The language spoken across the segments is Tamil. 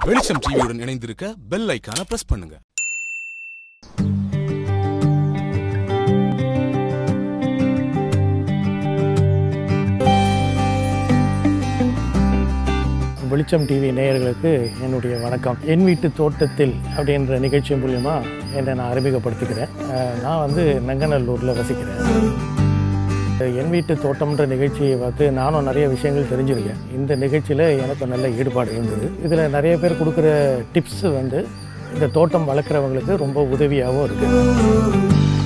வெளிச்சம் டிவியுடன் இணைந்திருக்க பெல் ஐக்கான பிரஸ் பண்ணுங்க வெளிச்சம் டிவி நேயர்களுக்கு என்னுடைய வணக்கம் என் வீட்டு தோட்டத்தில் அப்படின்ற நிகழ்ச்சி மூலிமா என்னை நான் அறிமுகப்படுத்திக்கிறேன் அஹ் நான் வந்து நங்கநல்லூரில் வசிக்கிறேன் என் வீட்டு தோட்டம்ன்ற நிகழ்ச்சியை பார்த்து நானும் நிறைய விஷயங்கள் தெரிஞ்சிருக்கேன் இந்த நிகழ்ச்சியில் எனக்கு நல்ல ஈடுபாடு இருந்தது இதில் நிறைய பேர் கொடுக்குற டிப்ஸ் வந்து இந்த தோட்டம் வளர்க்குறவங்களுக்கு ரொம்ப உதவியாகவும் இருக்குது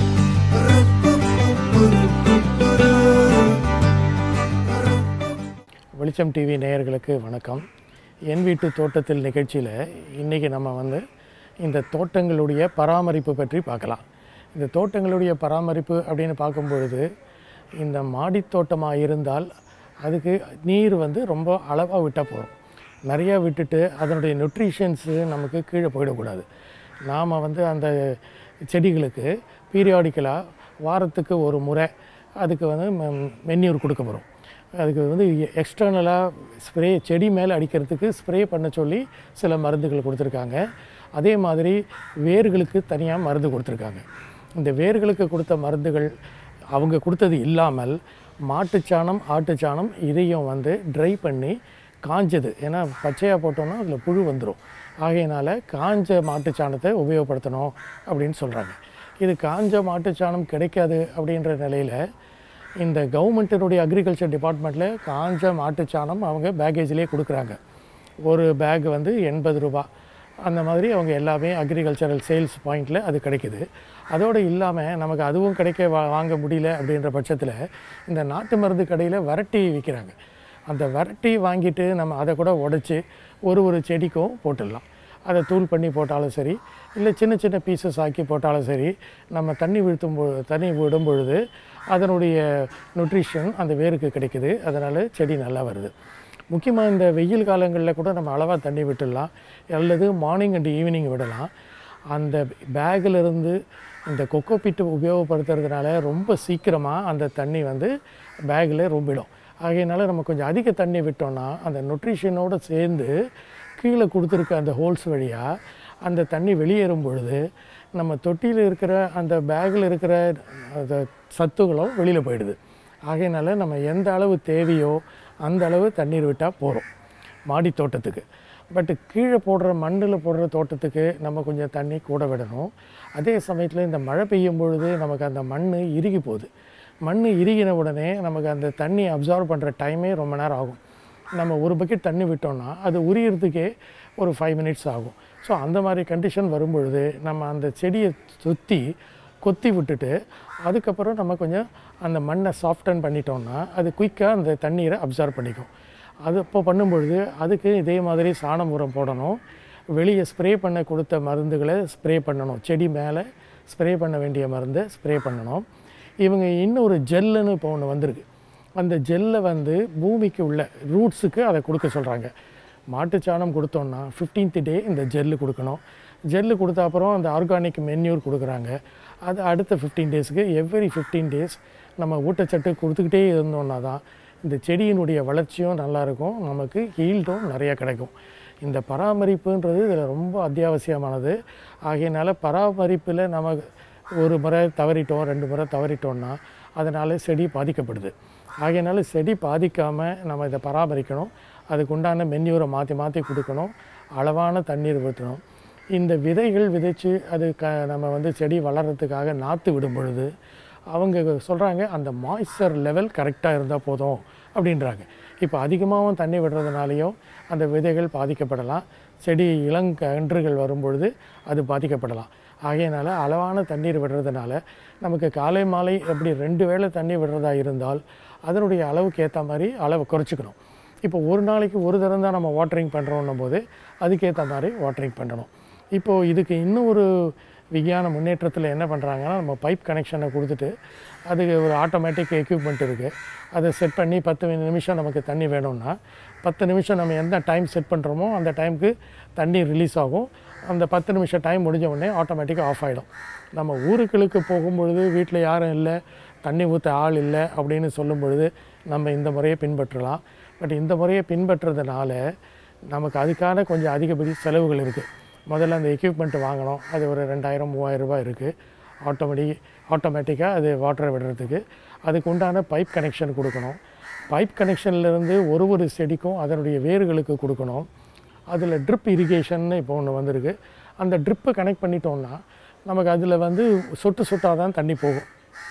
வெளிச்சம் டிவி நேயர்களுக்கு வணக்கம் என் வீட்டு தோட்டத்தில் நிகழ்ச்சியில் இன்றைக்கி நம்ம வந்து இந்த தோட்டங்களுடைய பராமரிப்பு பற்றி பார்க்கலாம் இந்த தோட்டங்களுடைய பராமரிப்பு அப்படின்னு பார்க்கும்பொழுது இந்த மாடித் தோட்டமாக இருந்தால் அதுக்கு நீர் வந்து ரொம்ப அளவாக விட்டால் போதும் நிறையா விட்டுட்டு அதனுடைய நியூட்ரிஷன்ஸு நமக்கு கீழே போயிடக்கூடாது நாம் வந்து அந்த செடிகளுக்கு பீரியாடிக்கலாக வாரத்துக்கு ஒரு முறை அதுக்கு வந்து மென்யூர் கொடுக்க போகிறோம் அதுக்கு வந்து எக்ஸ்டர்னலாக ஸ்ப்ரே செடி மேலே அடிக்கிறதுக்கு ஸ்ப்ரே பண்ண சொல்லி சில மருந்துகள் கொடுத்துருக்காங்க அதே மாதிரி வேர்களுக்கு தனியாக மருந்து கொடுத்துருக்காங்க இந்த வேர்களுக்கு கொடுத்த மருந்துகள் அவங்க கொடுத்தது இல்லாமல் மாட்டுச்சாணம் ஆட்டுச்சாணம் இதையும் வந்து ட்ரை பண்ணி காஞ்சது ஏன்னா பச்சையாக போட்டோம்னா அதில் புழு வந்துடும் ஆகையினால காஞ்ச மாட்டுச்சாணத்தை உபயோகப்படுத்தணும் அப்படின்னு சொல்கிறாங்க இது காஞ்ச மாட்டுச்சாணம் கிடைக்காது அப்படின்ற நிலையில் இந்த கவர்மெண்ட்டினுடைய அக்ரிகல்ச்சர் டிபார்ட்மெண்ட்டில் காஞ்ச மாட்டுச்சாணம் அவங்க பேக்கேஜ்லேயே கொடுக்குறாங்க ஒரு பேக் வந்து எண்பது ரூபா அந்த மாதிரி அவங்க எல்லாமே அக்ரிகல்ச்சரல் சேல்ஸ் பாயிண்டில் அது கிடைக்குது அதோடு இல்லாமல் நமக்கு அதுவும் கிடைக்க வா வாங்க முடியல அப்படின்ற பட்சத்தில் இந்த நாட்டு மருந்து கடையில் வரட்டி விற்கிறாங்க அந்த வரட்டி வாங்கிட்டு நம்ம அதை கூட உடச்சி ஒரு ஒரு செடிக்கும் போட்டுடலாம் அதை தூள் பண்ணி போட்டாலும் சரி இல்லை சின்ன சின்ன பீசஸ் ஆக்கி போட்டாலும் சரி நம்ம தண்ணி வீழ்த்தும் பொ தண்ணி விடும் பொழுது அதனுடைய நியூட்ரிஷன் அந்த வேருக்கு கிடைக்குது அதனால் செடி நல்லா வருது முக்கியமாக இந்த வெயில் காலங்களில் கூட நம்ம அளவாக தண்ணி விட்டுடலாம் அல்லது மார்னிங் அண்ட் ஈவினிங் விடலாம் அந்த பேக்கில் இருந்து இந்த கொக்கோ பிட்டு உபயோகப்படுத்துறதுனால ரொம்ப சீக்கிரமாக அந்த தண்ணி வந்து பேக்கில் ரொம்பிடும் ஆகையினால நம்ம கொஞ்சம் அதிக தண்ணி விட்டோம்னா அந்த நியூட்ரிஷனோடு சேர்ந்து கீழே கொடுத்துருக்க அந்த ஹோல்ஸ் வழியாக அந்த தண்ணி வெளியேறும் பொழுது நம்ம தொட்டியில் இருக்கிற அந்த பேக்கில் இருக்கிற அந்த சத்துகளும் வெளியில் போயிடுது ஆகையினால நம்ம எந்த அளவு தேவையோ அந்த அளவு தண்ணீர் விட்டால் போகிறோம் மாடி தோட்டத்துக்கு பட்டு கீழே போடுற மண்ணில் போடுற தோட்டத்துக்கு நம்ம கொஞ்சம் தண்ணி கூட விடணும் அதே சமயத்தில் இந்த மழை பெய்யும் பொழுது நமக்கு அந்த மண் இறுகி போகுது மண் இறுகின உடனே நமக்கு அந்த தண்ணி அப்சார்வ் பண்ணுற டைமே ரொம்ப நேரம் ஆகும் நம்ம ஒரு பக்கெட் தண்ணி விட்டோம்னா அது உரியறதுக்கே ஒரு ஃபைவ் மினிட்ஸ் ஆகும் ஸோ அந்த மாதிரி கண்டிஷன் வரும்பொழுது நம்ம அந்த செடியை சுற்றி கொத்தி விட்டுட்டு அதுக்கப்புறம் நம்ம கொஞ்சம் அந்த மண்ணை சாஃப்டன் பண்ணிட்டோம்னா அது குயிக்காக அந்த தண்ணீரை அப்சர்வ் பண்ணிக்கும் அது இப்போ பண்ணும்பொழுது அதுக்கு இதே மாதிரி சாணம் உரம் போடணும் வெளியே ஸ்ப்ரே பண்ண கொடுத்த மருந்துகளை ஸ்ப்ரே பண்ணணும் செடி மேலே ஸ்ப்ரே பண்ண வேண்டிய மருந்தை ஸ்ப்ரே பண்ணணும் இவங்க இன்னொரு ஜெல்லுன்னு இப்போ ஒன்று வந்திருக்கு அந்த ஜெல்லை வந்து பூமிக்கு உள்ள ரூட்ஸுக்கு அதை கொடுக்க சொல்கிறாங்க மாட்டுச்சாணம் கொடுத்தோன்னா ஃபிஃப்டீன்த் டே இந்த ஜெல்லு கொடுக்கணும் ஜெல்லு கொடுத்த அப்புறம் அந்த ஆர்கானிக் மென்யூர் கொடுக்குறாங்க அது அடுத்த ஃபிஃப்டீன் டேஸுக்கு எவ்ரி ஃபிஃப்டீன் டேஸ் நம்ம ஊட்டச்சத்து கொடுத்துக்கிட்டே இருந்தோம்னா தான் இந்த செடியினுடைய வளர்ச்சியும் நல்லாயிருக்கும் நமக்கு ஹீல்டும் நிறையா கிடைக்கும் இந்த பராமரிப்புன்றது இதில் ரொம்ப அத்தியாவசியமானது ஆகையினால பராமரிப்பில் நம்ம ஒரு முறை தவறிட்டோம் ரெண்டு முறை தவறிட்டோம்னா அதனால் செடி பாதிக்கப்படுது ஆகையினால செடி பாதிக்காமல் நம்ம இதை பராமரிக்கணும் அதுக்கு உண்டான மென்யூரை மாற்றி மாற்றி கொடுக்கணும் அளவான தண்ணீர் ஊற்றணும் இந்த விதைகள் விதைச்சு அது க நம்ம வந்து செடி வளர்கிறதுக்காக நாற்று விடும் பொழுது அவங்க சொல்கிறாங்க அந்த மாய்ஸ்சர் லெவல் கரெக்டாக இருந்தால் போதும் அப்படின்றாங்க இப்போ அதிகமாகவும் தண்ணி விடுறதுனாலையும் அந்த விதைகள் பாதிக்கப்படலாம் செடி இளங்கன்றுகள் வரும்பொழுது அது பாதிக்கப்படலாம் ஆகையினால அளவான தண்ணீர் விடுறதுனால நமக்கு காலை மாலை எப்படி ரெண்டு வேளை தண்ணி விடுறதா இருந்தால் அதனுடைய அளவுக்கு ஏற்ற மாதிரி அளவை குறைச்சிக்கணும் இப்போ ஒரு நாளைக்கு ஒரு தரம் தான் நம்ம வாட்டரிங் பண்ணுறோன்னும் போது அதுக்கேற்ற மாதிரி வாட்டரிங் பண்ணணும் இப்போது இதுக்கு இன்னும் ஒரு விஞ்ஞான முன்னேற்றத்தில் என்ன பண்ணுறாங்கன்னா நம்ம பைப் கனெக்ஷனை கொடுத்துட்டு அதுக்கு ஒரு ஆட்டோமேட்டிக் எக்யூப்மெண்ட் இருக்குது அதை செட் பண்ணி பத்து நிமிஷம் நமக்கு தண்ணி வேணும்னா பத்து நிமிஷம் நம்ம எந்த டைம் செட் பண்ணுறோமோ அந்த டைமுக்கு தண்ணி ரிலீஸ் ஆகும் அந்த பத்து நிமிஷம் டைம் முடிஞ்ச உடனே ஆட்டோமேட்டிக்காக ஆஃப் ஆகிடும் நம்ம ஊருக்களுக்கு போகும்பொழுது வீட்டில் யாரும் இல்லை தண்ணி ஊற்ற ஆள் இல்லை அப்படின்னு சொல்லும் பொழுது நம்ம இந்த முறையை பின்பற்றலாம் பட் இந்த முறையை பின்பற்றுறதுனால நமக்கு அதுக்கான கொஞ்சம் அதிகப்படி செலவுகள் இருக்குது முதல்ல அந்த எக்யூப்மெண்ட் வாங்கணும் அது ஒரு ரெண்டாயிரம் மூவாயிரம் ரூபாய் இருக்குது ஆட்டோமேட்டிக் ஆட்டோமேட்டிக்காக அது வாட்டரை விடுறதுக்கு அதுக்கு உண்டான பைப் கனெக்ஷன் கொடுக்கணும் பைப் கனெக்ஷன்லேருந்து ஒரு ஒரு செடிக்கும் அதனுடைய வேர்களுக்கு கொடுக்கணும் அதில் ட்ரிப் இரிகேஷன் இப்போ ஒன்று வந்திருக்கு அந்த ட்ரிப்பை கனெக்ட் பண்ணிட்டோம்னா நமக்கு அதில் வந்து சொட்டு சொட்டாக தான் தண்ணி போகும்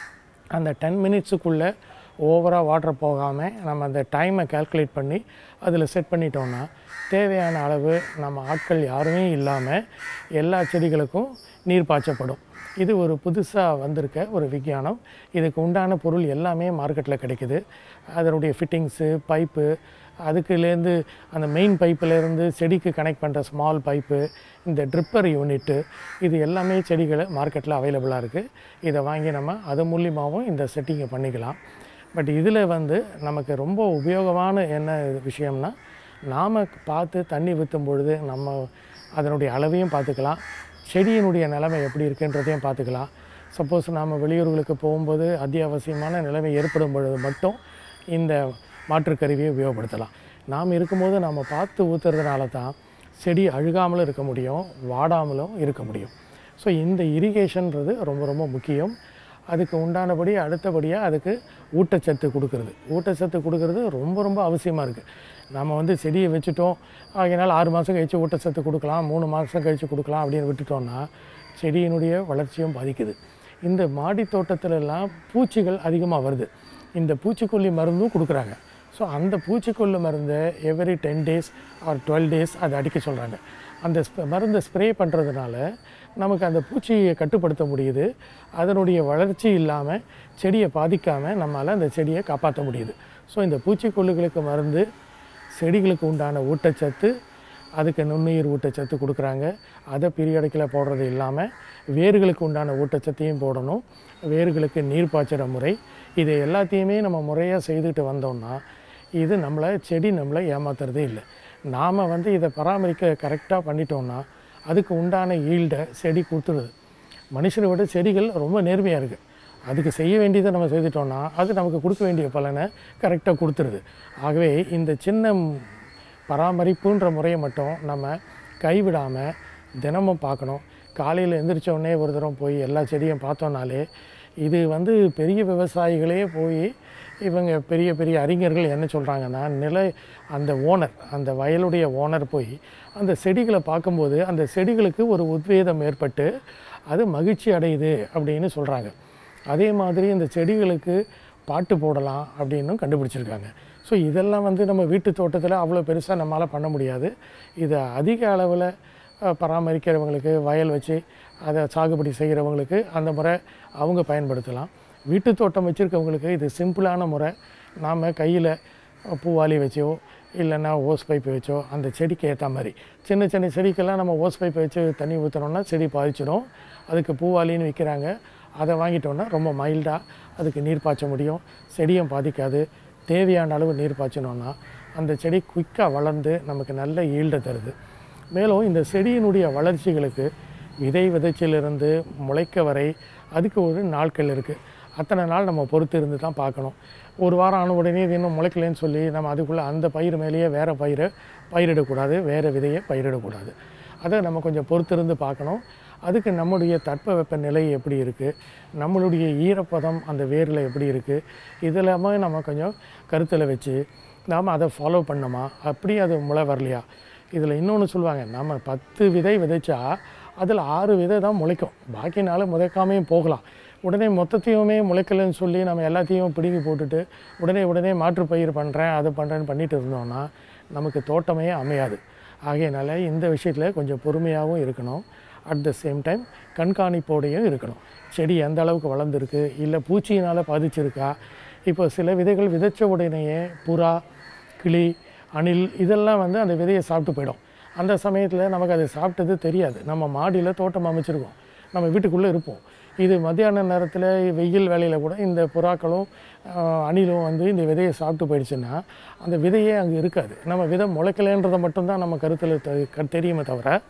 அந்த டென் மினிட்ஸுக்குள்ளே ஓவராக வாட்டர் போகாமல் நம்ம அந்த டைமை கால்குலேட் பண்ணி அதில் செட் பண்ணிட்டோம்னா தேவையான அளவு நம்ம ஆட்கள் யாருமே இல்லாமல் எல்லா செடிகளுக்கும் நீர் பாய்ச்சப்படும் இது ஒரு புதுசாக வந்திருக்க ஒரு விஞ்ஞானம் இதுக்கு உண்டான பொருள் எல்லாமே மார்க்கெட்டில் கிடைக்குது அதனுடைய ஃபிட்டிங்ஸு பைப்பு அதுக்குலேருந்து அந்த மெயின் பைப்புலேருந்து செடிக்கு கனெக்ட் பண்ணுற ஸ்மால் பைப்பு இந்த ட்ரிப்பர் யூனிட்டு இது எல்லாமே செடிகளை மார்க்கெட்டில் அவைலபிளாக இருக்குது இதை வாங்கி நம்ம அது மூலியமாகவும் இந்த செட்டிங்கை பண்ணிக்கலாம் பட் இதில் வந்து நமக்கு ரொம்ப உபயோகமான என்ன விஷயம்னா நாம் பார்த்து தண்ணி ஊற்றும் பொழுது நம்ம அதனுடைய அளவையும் பார்த்துக்கலாம் செடியினுடைய நிலைமை எப்படி இருக்குன்றதையும் பார்த்துக்கலாம் சப்போஸ் நாம் வெளியூர்களுக்கு போகும்போது அத்தியாவசியமான நிலைமை ஏற்படும் பொழுது மட்டும் இந்த மாற்றுக்கருவியை உபயோகப்படுத்தலாம் நாம் இருக்கும்போது நம்ம பார்த்து ஊற்றுறதுனால தான் செடி அழுகாமலும் இருக்க முடியும் வாடாமலும் இருக்க முடியும் ஸோ இந்த இரிகேஷன்றது ரொம்ப ரொம்ப முக்கியம் அதுக்கு உண்டானபடி அடுத்தபடியாக அதுக்கு ஊட்டச்சத்து கொடுக்கறது ஊட்டச்சத்து கொடுக்கறது ரொம்ப ரொம்ப அவசியமாக இருக்குது நம்ம வந்து செடியை வச்சுட்டோம் ஆகையினால் ஆறு மாதம் கழித்து ஊட்டச்சத்து கொடுக்கலாம் மூணு மாதம் கழித்து கொடுக்கலாம் அப்படின்னு விட்டுட்டோம்னா செடியினுடைய வளர்ச்சியும் பாதிக்குது இந்த மாடி தோட்டத்திலெல்லாம் பூச்சிகள் அதிகமாக வருது இந்த பூச்சிக்கொல்லி மருந்தும் கொடுக்குறாங்க ஸோ அந்த பூச்சிக்கொல்லி மருந்தை every ten days or twelve days அதை அடிக்க சொல்கிறாங்க அந்த ஸ்ப் மருந்தை ஸ்ப்ரே பண்ணுறதுனால நமக்கு அந்த பூச்சியை கட்டுப்படுத்த முடியுது அதனுடைய வளர்ச்சி இல்லாமல் செடியை பாதிக்காமல் நம்மளால் அந்த செடியை காப்பாற்ற முடியுது ஸோ இந்த பூச்சிக்கொல்லிகளுக்கு மருந்து செடிகளுக்கு உண்டான ஊட்டச்சத்து அதுக்கு நுண்ணுயிர் ஊட்டச்சத்து கொடுக்குறாங்க அதை பீரியடிக்கில் போடுறது இல்லாமல் வேர்களுக்கு உண்டான ஊட்டச்சத்தையும் போடணும் வேர்களுக்கு நீர் பாய்ச்சுற முறை இது எல்லாத்தையுமே நம்ம முறையாக செய்துட்டு வந்தோம்னா இது நம்மளை செடி நம்மளை ஏமாத்துறதே இல்லை நாம் வந்து இதை பராமரிக்க கரெக்டாக பண்ணிட்டோம்னா அதுக்கு உண்டான ஈல்டை செடி கொடுத்துருது மனுஷனை விட செடிகள் ரொம்ப நேர்மையாக இருக்குது அதுக்கு செய்ய வேண்டியதை நம்ம செய்துட்டோம்னா அது நமக்கு கொடுக்க வேண்டிய பலனை கரெக்டாக கொடுத்துருது ஆகவே இந்த சின்ன பராமரிப்புன்ற முறையை மட்டும் நம்ம கைவிடாமல் தினமும் பார்க்கணும் காலையில் எந்திரிச்ச உடனே ஒரு தரம் போய் எல்லா செடியும் பார்த்தோன்னாலே இது வந்து பெரிய விவசாயிகளே போய் இவங்க பெரிய பெரிய அறிஞர்கள் என்ன சொல்கிறாங்கன்னா நில அந்த ஓனர் அந்த வயலுடைய ஓனர் போய் அந்த செடிகளை பார்க்கும்போது அந்த செடிகளுக்கு ஒரு உத்வேதம் ஏற்பட்டு அது மகிழ்ச்சி அடையுது அப்படின்னு சொல்கிறாங்க அதே மாதிரி இந்த செடிகளுக்கு பாட்டு போடலாம் அப்படின்னும் கண்டுபிடிச்சிருக்காங்க ஸோ இதெல்லாம் வந்து நம்ம வீட்டு தோட்டத்தில் அவ்வளோ பெருசாக நம்மளால் பண்ண முடியாது இதை அதிக அளவில் அஹ், பராமரிக்கிறவங்களுக்கு வயல் வச்சு அதை சாகுபடி செய்கிறவங்களுக்கு அந்த முறை அவங்க பயன்படுத்தலாம் வீட்டு தோட்டம் வச்சுருக்கவங்களுக்கு இது சிம்பிளான முறை நாம் கையில் பூவாலி வச்சோ இல்லைன்னா ஓஸ் பைப்பு வச்சோ அந்த செடிக்கு ஏற்ற மாதிரி சின்ன சின்ன செடிக்கெல்லாம் நம்ம ஓஸ் பைப்பை வச்சு தண்ணி ஊற்றினோம்னா செடி பாதிச்சிடும் அதுக்கு பூவாலின்னு விற்கிறாங்க அதை வாங்கிட்டோம்னா ரொம்ப மைல்டாக அதுக்கு நீர் பாய்ச்ச முடியும் செடியும் பாதிக்காது தேவையான அளவு நீர் பாய்ச்சினோன்னா அந்த செடி குயிக்காக வளர்ந்து நமக்கு நல்ல ஈல்டை தருது மேலும் இந்த செடியினுடைய வளர்ச்சிகளுக்கு விதை விதைச்சிலிருந்து முளைக்க வரை அதுக்கு ஒரு நாட்கள் இருக்குது அத்தனை நாள் நம்ம பொறுத்து இருந்து தான் பார்க்கணும் ஒரு வாரம் ஆன உடனே இது இன்னும் முளைக்கலைன்னு சொல்லி நம்ம அதுக்குள்ளே அந்த பயிர் மேலேயே வேறு பயிரை பயிரிடக்கூடாது வேறு விதையை பயிரிடக்கூடாது அதை நம்ம கொஞ்சம் பொறுத்திருந்து பார்க்கணும் அதுக்கு நம்முடைய தட்பவெப்ப நிலை எப்படி இருக்குது நம்மளுடைய ஈரப்பதம் அந்த வேரில் எப்படி இருக்குது இதெல்லாமே நம்ம கொஞ்சம் கருத்தில் வச்சு நாம் அதை ஃபாலோ பண்ணோமா அப்படி அது முளை வரலையா இதில் இன்னொன்று சொல்லுவாங்க நம்ம பத்து விதை விதைச்சா அதில் ஆறு விதை தான் முளைக்கும் பாக்கி நாள் முளைக்காமையும் போகலாம் உடனே மொத்தத்தையுமே முளைக்கலைன்னு சொல்லி நம்ம எல்லாத்தையும் பிடுங்கி போட்டுட்டு உடனே உடனே மாற்றுப் பயிர் பண்ணுறேன் அது பண்ணுறேன்னு பண்ணிட்டு இருந்தோம்னா நமக்கு தோட்டமே அமையாது ஆகையினால இந்த விஷயத்தில் கொஞ்சம் பொறுமையாகவும் இருக்கணும் அட் த சேம் டைம் கண்காணிப்போடையும் இருக்கணும் செடி எந்த அளவுக்கு வளர்ந்துருக்கு இல்லை பூச்சியினால் பாதிச்சிருக்கா இப்போ சில விதைகள் விதைச்ச உடனேயே புறா கிளி அணில் இதெல்லாம் வந்து அந்த விதையை சாப்பிட்டு போயிடும் அந்த சமயத்தில் நமக்கு அது சாப்பிட்டது தெரியாது நம்ம மாடியில் தோட்டம் அமைச்சிருக்கோம் நம்ம வீட்டுக்குள்ளே இருப்போம் இது மத்தியான நேரத்தில் வெயில் வேலையில் கூட இந்த புறாக்களும் ஆஹ், அணிலும் வந்து இந்த விதையை சாப்பிட்டு போயிடுச்சுன்னா அந்த விதையே அங்கே இருக்காது நம்ம விதை முளைக்கலைன்றதை மட்டும்தான் நம்ம கருத்தில் த- க- தெரியுமே தவிர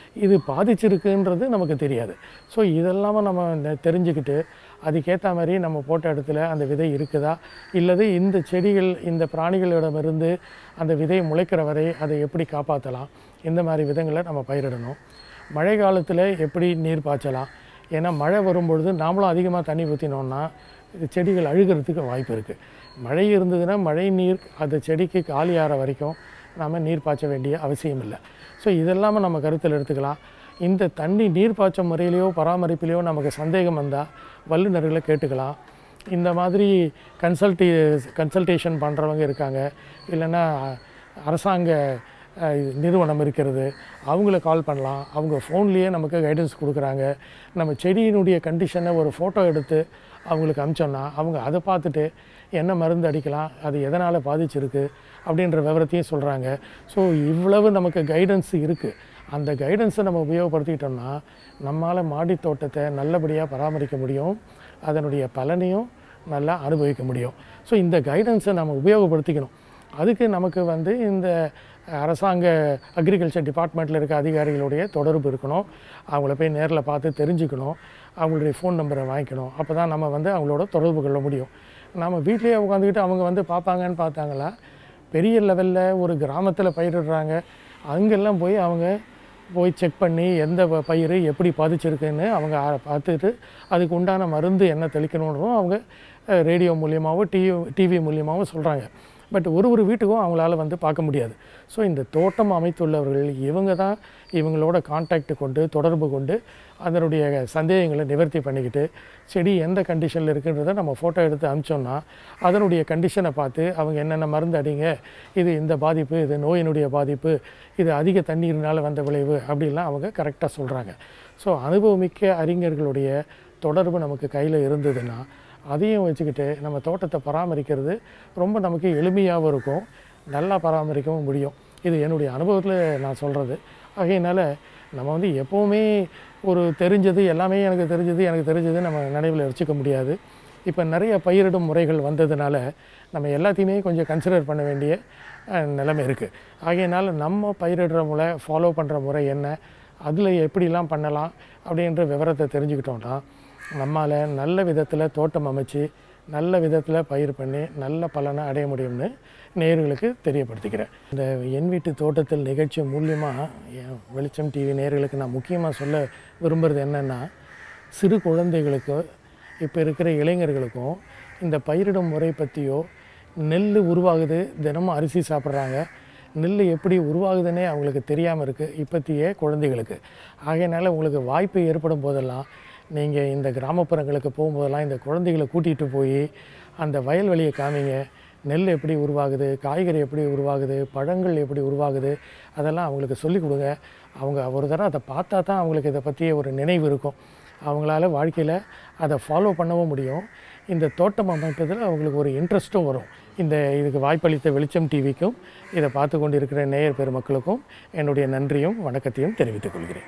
இது பாதிச்சிருக்குன்றது நமக்கு தெரியாது ஸோ இதெல்லாம் நம்ம நெ- தெரிஞ்சுக்கிட்டு அதுக்கேற்ற மாதிரி நம்ம போட்ட இடத்துல அந்த விதை இருக்குதா இல்லது இந்த செடிகள் இந்த பிராணிகளிடமிருந்து அந்த விதை முளைக்கிற வரை அதை எப்படி காப்பாற்றலாம் இந்த மாதிரி விதங்களை நம்ம பயிரிடணும் மழை காலத்தில் எப்படி நீர் பாய்ச்சலாம் ஏன்னா மழை வரும்பொழுது நாமளும் அதிகமாக தண்ணி ஊற்றினோம்னா இது செடிகள் அழுகிறதுக்கு வாய்ப்பு இருக்குது மழை இருந்ததுன்னா மழை நீர் அந்த செடிக்கு காலியாகிற வரைக்கும் நாம் நீர் பாய்ச்ச வேண்டிய அவசியம் இல்லை ஸோ இதெல்லாம நம்ம கருத்தில் எடுத்துக்கலாம் இந்த தண்ணி நீர் பாய்ச்ச முறையிலையோ பராமரிப்பிலையோ நமக்கு சந்தேகம் வந்தால் வல்லுநர்களை கேட்டுக்கலாம் இந்த மாதிரி கன்சல்டி கன்சல்டேஷன் பண்ணுறவங்க இருக்காங்க இல்லைன்னா அரசாங்க அஹ், இது நிறுவனம் இருக்கிறது அவங்கள கால் பண்ணலாம் அவங்க ஃபோன்லேயே நமக்கு கைடன்ஸ் கொடுக்குறாங்க நம்ம செடியினுடைய கண்டிஷனை ஒரு ஃபோட்டோ எடுத்து அவங்களுக்கு அமிச்சோன்னா அவங்க அதை பார்த்துட்டு என்ன மருந்து அடிக்கலாம் அது எதனால் பாதிச்சிருக்கு அப்படின்ற விவரத்தையும் சொல்கிறாங்க ஸோ இவ்வளவு நமக்கு கைடன்ஸ் இருக்குது அந்த கைடன்ஸை நம்ம உபயோகப்படுத்திக்கிட்டோம்னா நம்மால் மாடி தோட்டத்தை நல்லபடியாக பராமரிக்க முடியும் அதனுடைய பலனையும் நல்லா அனுபவிக்க முடியும் ஸோ இந்த கைடன்ஸை நம்ம உபயோகப்படுத்திக்கணும் அதுக்கு நமக்கு வந்து இந்த அரசாங்க அக்ரிகல்ச்சர் டிபார்ட்மெண்ட்டில் இருக்க அதிகாரிகளுடைய தொடர்பு இருக்கணும் அவங்கள போய் நேரில் பார்த்து தெரிஞ்சுக்கணும் அவங்களுடைய ஃபோன் நம்பரை வாங்கிக்கணும் அப்போ தான் நம்ம வந்து அவங்களோட தொடர்பு கொள்ள முடியும் நம்ம வீட்டிலேயே உட்காந்துக்கிட்டு அவங்க வந்து பார்ப்பாங்கன்னு பார்த்தாங்களா பெரிய லெவலில் ஒரு கிராமத்தில் பயிரிடுறாங்க அங்கெல்லாம் போய் அவங்க போய் செக் பண்ணி எந்த ப- பயிர் எப்படி பாதிச்சிருக்குன்னு அவங்க ஆ- பார்த்துட்டு அதுக்கு உண்டான மருந்து என்ன தெளிக்கணுன்றதும் அவங்க ரேடியோ மூலியமாகவும் டிவி டிவி மூலியமாகவும் சொல்கிறாங்க பட் ஒரு ஒரு வீட்டுக்கும் அவங்களால வந்து பார்க்க முடியாது ஸோ இந்த தோட்டம் அமைத்துள்ளவர்கள் இவங்க தான் இவங்களோட கான்டாக்ட் கொண்டு தொடர்பு கொண்டு அதனுடைய சந்தேகங்களை நிவர்த்தி பண்ணிக்கிட்டு செடி எந்த கண்டிஷனில் இருக்குன்றதை நம்ம ஃபோட்டோ எடுத்து அனுப்பிச்சோம்னா அதனுடைய கண்டிஷனை பார்த்து அவங்க என்னென்ன மருந்து அடிங்க இது இந்த பாதிப்பு இது நோயினுடைய பாதிப்பு இது அதிக தண்ணீர்னால் வந்த விளைவு அப்படிலாம் அவங்க கரெக்டாக சொல்கிறாங்க ஸோ அனுபவமிக்க அறிஞர்களுடைய தொடர்பு நமக்கு கையில் இருந்ததுன்னா அதையும் வச்சுக்கிட்டு நம்ம தோட்டத்தை பராமரிக்கிறது ரொம்ப நமக்கு எளிமையாகவும் இருக்கும் நல்லா பராமரிக்கவும் முடியும் இது என்னுடைய அனுபவத்தில் நான் சொல்கிறது ஆகையினால நம்ம வந்து எப்போவுமே ஒரு தெரிஞ்சது எல்லாமே எனக்கு தெரிஞ்சது எனக்கு தெரிஞ்சது நம்ம நினைவில் வச்சுக்க முடியாது இப்போ நிறைய பயிரிடும் முறைகள் வந்ததுனால நம்ம எல்லாத்தையுமே கொஞ்சம் கன்சிடர் பண்ண வேண்டிய அஹ், நிலைமை இருக்குது ஆகையினால நம்ம பயிரிடுற முறை ஃபாலோ பண்ணுற முறை என்ன அதில் எப்படிலாம் பண்ணலாம் அப்படின்ற விவரத்தை தெரிஞ்சுக்கிட்டோம்னா நம்மால் நல்ல விதத்தில் தோட்டம் அமைச்சு நல்ல விதத்தில் பயிர் பண்ணி நல்ல பலனை அடைய முடியும்னு நேயர்களுக்கு தெரியப்படுத்திக்கிறேன் இந்த என் வீட்டு தோட்டத்தில் நிகழ்ச்சி மூலியமாக என் வெளிச்சம் டிவி நேயர்களுக்கு நான் முக்கியமாக சொல்ல விரும்புகிறது என்னென்னா சிறு குழந்தைகளுக்கு இப்போ இருக்கிற இளைஞர்களுக்கும் இந்த பயிரிடும் முறை பற்றியோ நெல் உருவாகுது தினமும் அரிசி சாப்பிட்றாங்க நெல் எப்படி உருவாகுதுன்னே அவங்களுக்கு தெரியாமல் இருக்குது இப்போத்திய குழந்தைகளுக்கு ஆகையினால உங்களுக்கு வாய்ப்பு ஏற்படும் போதெல்லாம் நீங்கள் இந்த கிராமப்புறங்களுக்கு போகும்போதெல்லாம் இந்த குழந்தைகளை கூட்டிகிட்டு போய் அந்த வயல்வெளியை காமிங்க நெல் எப்படி உருவாகுது காய்கறி எப்படி உருவாகுது பழங்கள் எப்படி உருவாகுது அதெல்லாம் அவங்களுக்கு சொல்லிக் கொடுங்க அவங்க ஒரு தடவை அதை பார்த்தா தான் அவங்களுக்கு இதை பற்றிய ஒரு நினைவு இருக்கும் அவங்களால வாழ்க்கையில் அதை ஃபாலோ பண்ணவும் முடியும் இந்த தோட்டம் அமைப்பதில் அவங்களுக்கு ஒரு இன்ட்ரெஸ்ட்டும் வரும் இந்த இதுக்கு வாய்ப்பளித்த வெளிச்சம் டிவிக்கும் இதை பார்த்து கொண்டிருக்கிற நேயர் பெருமக்களுக்கும் என்னுடைய நன்றியும் வணக்கத்தையும் தெரிவித்துக் கொள்கிறேன்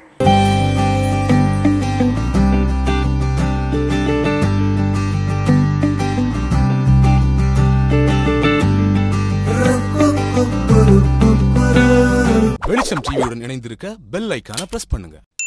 வெளிச்சம் டிவியுடன் இணைந்திருக்க பெல் ஐக்கான பிரஸ் பண்ணுங்க